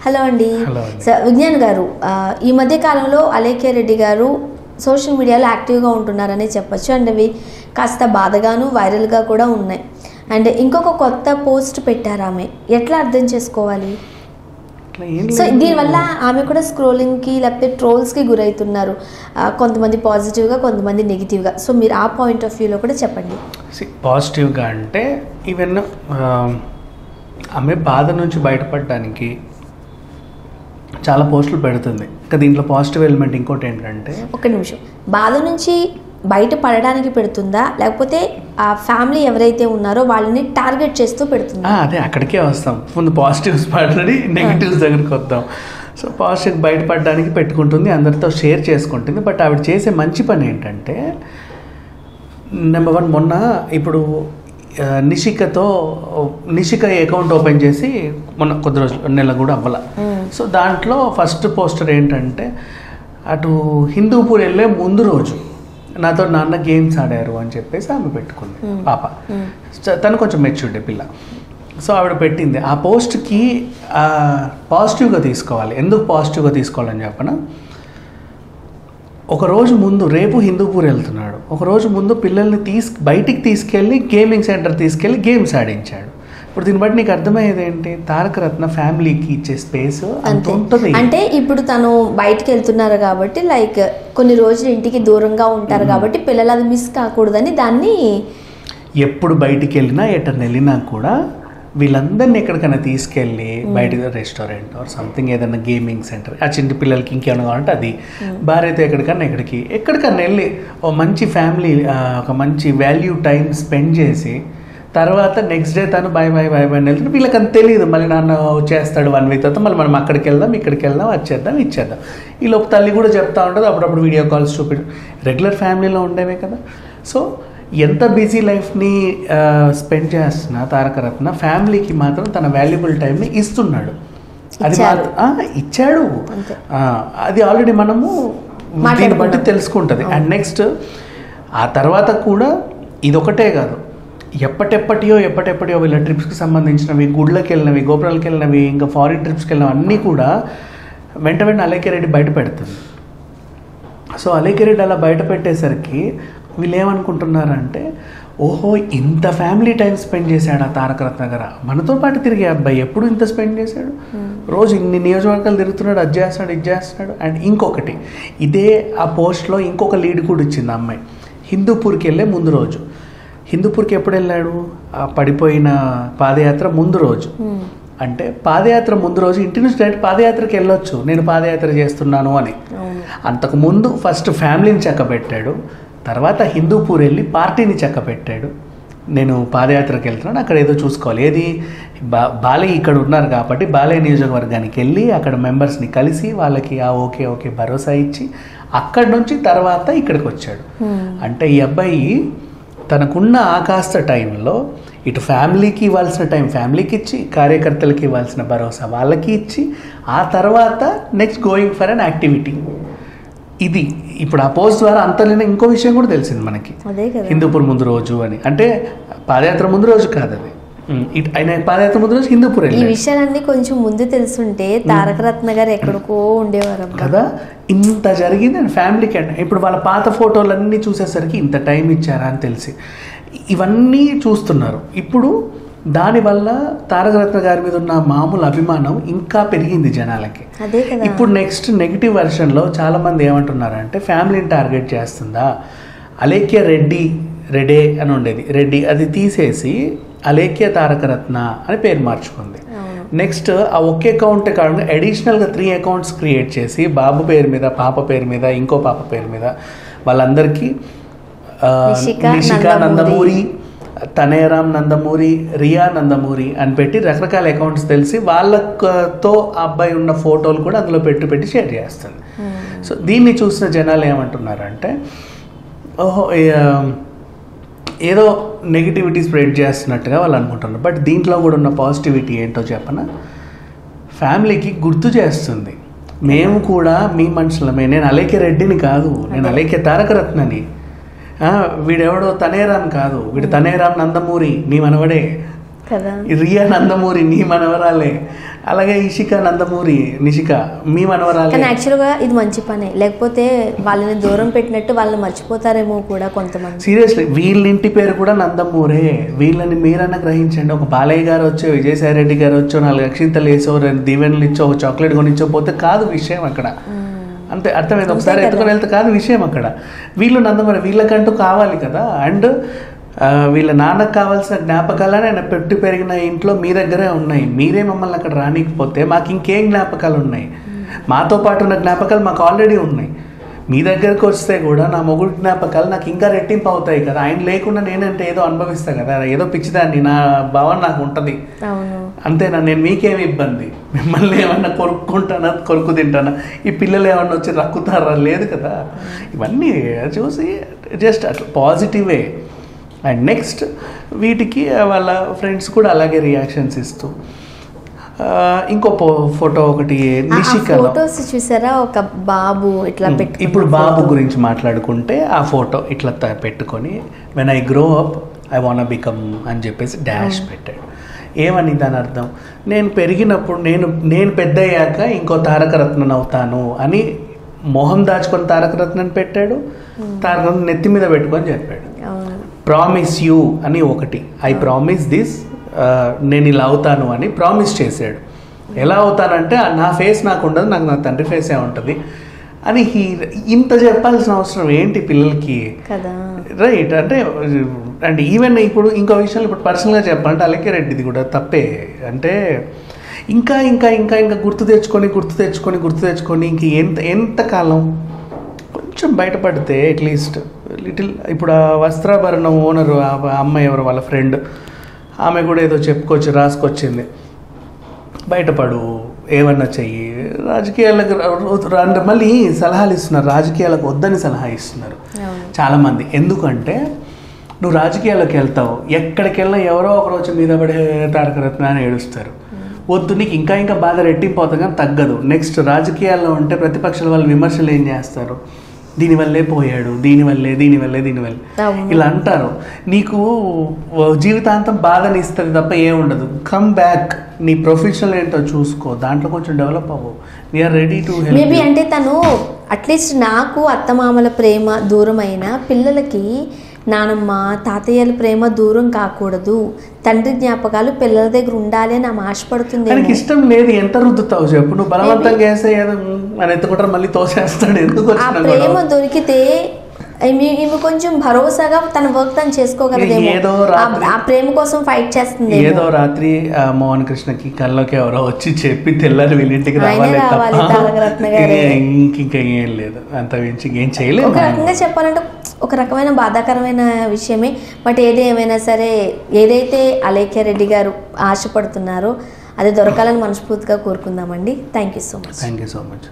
Hello అండి hello అండి. Sir Vignan గారు ఆ, ఈ మధ్య కాలంలో అలేఖ్య రెడ్డి గారు సోషల్ మీడియాలో యాక్టివ్గా ఉంటున్నారని చెప్పొచ్చు అండ్ అవి కాస్త బాధగాను వైరల్గా కూడా ఉన్నాయి అండ్ ఇంకొక కొత్త పోస్ట్ పెట్టారు ఆమె ఎట్లా అర్థం చేసుకోవాలి అట్లా ఏం సో లేదు. దీనివల్ల ఆమె కూడా స్క్రోలింగ్కి లేకపోతే ట్రోల్స్కి గురవుతున్నారు ఆ, కొంతమంది పాజిటివ్గా కొంతమంది నెగిటివ్గా సో మీరు ఆ పాయింట్ ఆఫ్ వ్యూలో కూడా చెప్పండి See, పాజిటివ్గా అంటే ఈవెన్ ఆమె బాధ నుంచి బయటపడడానికి చాలా పోస్టులు పెడుతుంది ఇంకా దీంట్లో పాజిటివ్ ఎలిమెంట్ ఇంకోటి ఏంటంటే ఒక్క నిమిషం బాధ నుంచి బయట పడడానికి పెడుతుందా లేకపోతే ఆ ఫ్యామిలీ ఎవరైతే ఉన్నారో వాళ్ళని టార్గెట్ చేస్తూ పెడుతుందా ఆ, అదే అక్కడికే వస్తాం ముందు పాజిటివ్స్ మాట్లాడి నెగిటివ్స్ దగ్గరికి వద్దాం సో పాజిటివ్ బయటపడడానికి పెట్టుకుంటుంది అందరితో షేర్ చేసుకుంటుంది బట్ ఆవిడ చేసే మంచి పని ఏంటంటే నెంబర్ వన్ మొన్న ఇప్పుడు ఆ, నిషికతో నిషిక అకౌంట్ ఓపెన్ చేసి మొన్న కొద్ది రోజులు నెల కూడా అవ్వాల సో దాంట్లో ఫస్ట్ పోస్టర్ ఏంటంటే అటు హిందూపూర్ వెళ్ళే ముందు రోజు నాతో నాన్న గేమ్స్ ఆడారు అని చెప్పేసి ఆమె పెట్టుకుంది పాప చ- తను కొంచెం మెచ్యూర్డ్ పిల్ల సో ఆవిడ పెట్టింది ఆ పోస్ట్కి పాజిటివ్గా తీసుకోవాలి ఎందుకు పాజిటివ్గా తీసుకోవాలని చెప్పన ఒక రోజు ముందు రేపు హిందూపూర్ వెళ్తున్నాడు ఒక రోజు ముందు పిల్లల్ని తీసు బయటికి తీసుకెళ్ళి గేమింగ్ సెంటర్ తీసుకెళ్ళి గేమ్స్ ఆడించాడు ఇప్పుడు దీన్ని బట్టి నీకు అర్థమయ్యేది ఏంటి తారక రత్న ఫ్యామిలీకి ఇచ్చే స్పేస్ అంత అంతే ఉంటుంది అంటే ఇప్పుడు తను బయటికి వెళ్తున్నారు కాబట్టి లైక్ కొన్ని రోజులు ఇంటికి దూరంగా ఉంటారు కాబట్టి పిల్లలు అది మిస్ కాకూడదని దాన్ని ఎప్పుడు బయటికి వెళ్ళినా ఎటర్ని వెళ్ళినా కూడా వీళ్ళందరినీ ఎక్కడికైనా తీసుకెళ్ళి బయట రెస్టారెంట్ ఆర్ సంథింగ్ ఏదైనా గేమింగ్ సెంటర్ ఆ చిన్న పిల్లలకి ఇంకేమైనా కావాలంటే అది భార్యతో ఎక్కడికన్నా ఎక్కడికి ఎక్కడికన్నా వెళ్ళి ఓ మంచి ఫ్యామిలీ ఒక మంచి వాల్యూ టైం స్పెండ్ చేసి తర్వాత నెక్స్ట్ డే తను బై బై బై బై అని వెళ్తాడు వీళ్ళకి అంత తెలియదు మళ్ళీ నాన్న వచ్చేస్తాడు వన్ వీక్ తర్వాత మళ్ళీ మనం అక్కడికి వెళ్దాం ఇక్కడికి వెళ్దాం వచ్చేద్దాం ఇచ్చేద్దాం ఈ లోపు తల్లి కూడా చెప్తా ఉంటుంది అప్పుడప్పుడు వీడియో కాల్స్ చూపి రెగ్యులర్ ఫ్యామిలీలో ఉండేవే కదా సో ఎంత బిజీ లైఫ్ని స్పెండ్ చేస్తున్నా తారక రత్న ఫ్యామిలీకి మాత్రం తన వాల్యుబుల్ టైంని ఇస్తున్నాడు అది ఇచ్చారు. మాత్రం- ఆ, ఇచ్చాడు అంతే. ఆ, అది ఆల్రెడీ మనము దీన్ని బట్టి మాట్లాడుకున్నాం. తెలుసుకుంటుంది అండ్ నెక్స్ట్ ఆ తర్వాత కూడా ఇదొకటే కాదు ఎప్పటెప్పటియో ఎప్పటెప్పటియో వీళ్ళ ట్రిప్స్కి సంబంధించినవి గుళ్ళకి వెళ్ళినవి గోపురాలకు వెళ్ళినవి ఇంకా ఫారిన్ ట్రిప్స్కి వెళ్ళినవి అన్నీ కూడా వెంట వెంట అలేఖ్య రెడ్డి బయట పెడుతుంది సో అలేఖ్య రెడ్డి అలా బయట పెట్టేసరికి వీళ్ళు ఏమనుకుంటున్నారంటే ఓహో ఇంత ఫ్యామిలీ టైం స్పెండ్ చేశాడు ఆ తారక రత్న గారు మనతో పాటు తిరిగే అబ్బాయి ఎప్పుడు ఇంత స్పెండ్ చేశాడు రోజు ఇన్ని నియోజకవర్గాలు తిరుగుతున్నాడు అది చేస్తున్నాడు ఇది చేస్తున్నాడు అండ్ ఇంకొకటి ఇదే ఆ పోస్ట్లో ఇంకొక లీడ్ కూడా ఇచ్చింది ఆ అమ్మాయి హిందూపూర్కి వెళ్ళే ముందు రోజు హిందూపూర్కి ఎప్పుడు వెళ్ళాడు ఆ పడిపోయిన పాదయాత్ర ముందు రోజు అంటే పాదయాత్ర ముందు రోజు ఇంటి నుంచి డైరెక్ట్ పాదయాత్రకి వెళ్ళొచ్చు నేను పాదయాత్ర చేస్తున్నాను అని అవును. అంతకు ముందు ఫస్ట్ ఫ్యామిలీని చక్కబెట్టాడు తర్వాత హిందూపూర్ వెళ్ళి పార్టీని చక్కబెట్టాడు నేను పాదయాత్రకు వెళ్తున్నాను అక్కడ ఏదో చూసుకోవాలి ఏది బా బాలయ్య ఇక్కడ ఉన్నారు కాబట్టి బాలయ్య నియోజకవర్గానికి వెళ్ళి అక్కడ మెంబర్స్ని కలిసి వాళ్ళకి ఆ ఓకే ఓకే భరోసా ఇచ్చి అక్కడి నుంచి తర్వాత ఇక్కడికి వచ్చాడు అంటే ఈ అబ్బాయి తనకున్న ఆ కాస్త టైంలో ఇటు ఫ్యామిలీకి ఇవ్వాల్సిన టైం ఫ్యామిలీకి ఇచ్చి కార్యకర్తలకి ఇవ్వాల్సిన భరోసా వాళ్ళకి ఇచ్చి ఆ తర్వాత next going for an activity ఇది ఇప్పుడు ఆ పోస్ట్ ద్వారా అంతలోనే ఇంకో విషయం కూడా తెలిసింది మనకి అదే కదా హిందూపూర్ ముందు రోజు అని అంటే పాదయాత్ర ముందు రోజు కాదు అది ఉమ్, ఇట్- ఆయన పాదయాత్ర ముందు రోజు హిందూపూర్ ఈ వెళ్ళాడు విషయాలన్నీ కొంచెం ముందు తెలుసుంటే తారక రత్న గారు ఎక్కడికో ఉండేవారు కదా ఇంత జరిగింది అండ్ ఫ్యామిలీకి అండ్ ఇప్పుడు వాళ్ళ పాత ఫోటోలన్నీ చూసేసరికి ఇంత టైం ఇచ్చారా అని తెలిసి ఇవన్నీ చూస్తున్నారు ఇప్పుడు దానివల్ల తారకరత్న గారి మీద ఉన్న మామూలు అభిమానం ఇంకా పెరిగింది జనాలకి అదే కదా ఇప్పుడు నెక్స్ట్ నెగిటివ్ వెర్షన్లో చాలా మంది ఏమంటున్నారంటే ఫ్యామిలీని టార్గెట్ చేస్తుందా అలేఖ్య రెడ్డి రెడే అని ఉండేది రెడ్డి అది తీసేసి అలేఖ్య తారకరత్న అని పేరు మార్చుకుంది అవును. నెక్స్ట్ ఆ ఒకే అకౌంట్ కాకుండా అడిషనల్గా త్రీ అకౌంట్స్ క్రియేట్ చేసి బాబు పేరు మీద పాప పేరు మీద ఇంకో పాప పేరు మీద వాళ్ళందరికీ ఆ, నిషిక, నిషిక నందమూరి. నందమూరి తనేరామ్ నందమూరి రియా నందమూరి అని పెట్టి రకరకాల అకౌంట్స్ తెలిసి వాళ్ళతో ఆ అబ్బాయి ఉన్న ఫోటోలు కూడా అందులో పెట్టి పెట్టి షేర్ చేస్తుంది సో దీన్ని చూసిన జనాలు ఏమంటున్నారంటే ఓహో ఏ- ఏదో నెగిటివిటీ స్ప్రెడ్ చేస్తున్నట్టుగా వాళ్ళు అనుకుంటున్నారు బట్ దీంట్లో కూడా ఉన్న పాజిటివిటీ ఏంటో చెప్పన ఫ్యామిలీకి గుర్తు చేస్తుంది మేము కూడా మీ మనుషులమే నేను అలేఖ్య రెడ్డిని కాదు నేను అలేఖ్య తారకరత్నని ఆ, వీడెవడో తనేరామ్ కాదు వీడు తనేరామ్ నందమూరి నీ మనవడే కదా ఈ రియా నందమూరి నీ మనవరాలే అలాగే ఇషిక నందమూరి నిషిక మీ మనవరాలే కానీ యాక్చువల్గా ఇది మంచి పనే లేకపోతే వాళ్ళని దూరం పెట్టినట్టు వాళ్ళని మర్చిపోతారేమో కూడా కొంతమంది సీరియస్లీ వీళ్ళ ఇంటి పేరు కూడా నందమూరే వీళ్ళని మీరన్నా గ్రహించండి ఒక బాలయ్య గారు వచ్చో విజయసాయి రెడ్డి గారు వచ్చో నాలుగు అక్షింతలు వేసో రెండు దీవెనలు ఇచ్చో ఒక చాక్లెట్ కొనిచ్చో పోతే కాదు విషయం అక్కడ అంతే అర్థమైంది ఒకసారి అంతే కదా. ఎత్తుకొని వెళ్తే కాదు విషయం అక్కడ వీళ్ళు నందమూరి వీళ్ళకంటూ కావాలి కదా అండ్ వీళ్ళ నాన్నకు కావాల్సిన జ్ఞాపకాలని ఆయన పెట్టి పెరిగిన ఇంట్లో మీ దగ్గరే ఉన్నాయి మీరే మమ్మల్ని అక్కడ రానికపోతే మాకు ఇంకేం జ్ఞాపకాలు ఉన్నాయి మాతో పాటు ఉన్న జ్ఞాపకాలు మాకు ఆల్రెడీ ఉన్నాయి మీ దగ్గరకు వస్తే కూడా నా మొగుడు జ్ఞాపకాలు నాకు ఇంకా రెట్టింపు అవుతాయి కదా ఆయన లేకుండా నేనంటే ఏదో అనుభవిస్తా కదా ఏదో పిచ్చిదాన్ని నా భావన నాకు ఉంటుంది అవును అంతేనా నేను మీకేమి ఇబ్బంది మిమ్మల్ని ఏమన్నా కొరుక్కుంటానా కొరుకు తింటానా ఈ పిల్లలు ఏమన్నా వచ్చి రక్కుతారా లేదు కదా ఇవన్నీ చూసి జస్ట్ అట్లా పాజిటివే అండ్ నెక్స్ట్ వీటికి వాళ్ళ ఫ్రెండ్స్ కూడా అలాగే రియాక్షన్స్ ఇస్తూ ఆ, ఇంకో పో- ఫోటో ఒకటి నిషికలో ఫొటోస్ చూసారా ఒక బాబు ఇట్లా ఉమ్, పెట్టుకున్న ఇప్పుడు బాబు photo. గురించి మాట్లాడుకుంటే ఆ ఫోటో ఇట్లా త- పెట్టుకొని when I grow up I want become అని చెప్పేసి డాష్ పెట్టాడు ఏమని దాని అర్థం నేను పెరిగినప్పుడు నేను నేను పెద్ద అయ్యాక ఇంకో తారకరత్నం అవుతాను అని మొహం దాచుకొని తారకరత్నం పెట్టాడు తారకరత్నం నెత్తి మీద పెట్టుకొని చెప్పాడు అవును ప్రామిస్ యూ అని ఒకటి ఐ ప్రామిస్ దిస్ నేను ఇలా అవుతాను అని ప్రామిస్ చేశాడు ఎలా అవుతానంటే ఆ నా ఫేస్ నాకు ఉండదు నాకు నా తండ్రి ఫేసే ఉంటుంది అని హీ ఇంత చెప్పాల్సిన అవసరం ఏంటి పిల్లలకి కదా రైట్ అంటే అండ్ ఈవెన్ ఇప్పుడు ఇంకో విషయంలో ఇప్పుడు పర్సనల్గా చెప్పాలంటే అలకే రెడ్డిది కూడా తప్పే అంటే ఇంకా ఇంకా ఇంకా ఇంకా గుర్తు తెచ్చుకొని గుర్తు తెచ్చుకొని గుర్తు తెచ్చుకొని ఇంక ఎంత ఎంత కాలం కొంచెం బయటపడితే అట్లీస్ట్ లిటిల్ ఇప్పుడు ఆ వస్త్రాభరణం ఓనరు ఆ అమ్మాయి ఎవరు వాళ్ళ ఫ్రెండ్ ఆమె కూడా ఏదో చెప్పుకొచ్చి రాసుకొచ్చింది బయటపడు ఏమన్నా చెయ్యి రాజకీయాలకు ర- ర- మళ్ళీ సలహాలు ఇస్తున్నారు రాజకీయాలకు వద్దని సలహా ఇస్తున్నారు అవును చాలామంది ఎందుకంటే నువ్వు రాజకీయాల్లోకి వెళ్తావు ఎక్కడికి వెళ్ళినా ఎవరో ఒకరు వచ్చి మీద పడే తారకరత్న అని ఏడుస్తారు వద్దు నీకు ఇంకా ఇంకా బాధ రెట్టింపోతుంది కానీ తగ్గదు నెక్స్ట్ రాజకీయాల్లో ఉంటే ప్రతిపక్షాల వాళ్ళు విమర్శలు ఏం చేస్తారు దీనివల్లే పోయాడు దీనివల్లే దీనివల్లే దీనివల్లే అవును. ఇలా అంటారు నీకు జీవితాంతం బాధని ఇస్తుంది తప్ప ఏం ఉండదు కమ్ బ్యాక్ నీ ప్రొఫెషనల్ ఏంటో చూసుకో దాంట్లో కొంచెం డెవలప్ అవ్వు వీఆర్ రెడీ టు మేబీ అంటే తను అట్లీస్ట్ నాకు అత్తమామల ప్రేమ దూరం అయినా పిల్లలకి నానమ్మ తాతయ్యల ప్రేమ దూరం కాకూడదు తండ్రి జ్ఞాపకాలు పిల్లల దగ్గర ఉండాలి అని ఆమె ఆశపడుతుంది ఆయనకి ఇష్టం లేదు ఎంత రుద్దుతావు చెప్పు నువ్వు బలవంతంగా వేసే ఏదో "ఉమ్" అని ఎత్తుకుంటారు మళ్ళీ తోసేస్తాడు ఎందుకు ఆ వచ్చిన ప్రేమ గొడవ? దొరికితే ఈమె ఈమె కొంచెం భరోసాగా తన వర్క్ తను చేసుకోగలదేమో ఏదో ఆ- రాత్రి- ఆ ప్రేమ కోసం ఫైట్ చేస్తుంది ఏదో రాత్రి ఆ, మోహన్ కృష్ణకి కల్లోకి ఎవరో వచ్చి చెప్పి తెల్లారి వీళ్ళింటికి ఆయనే రావాలి రావాలి, తప్ప తారకరత్న గారే. ఇంక- ఇంకా ఏం లేదు అంత మించి ఏం చేయలేదు ఒక రకంగా చెప్పాలంటే ఒక రకమైన బాధాకరమైన విషయమే బట్ ఏది ఏమైనా సరే ఏదైతే అలేఖ్య రెడ్డి గారు ఆశపడుతున్నారో అది దొరకాలని మనస్ఫూర్తిగా కోరుకుందామండి thank you so much thank you so much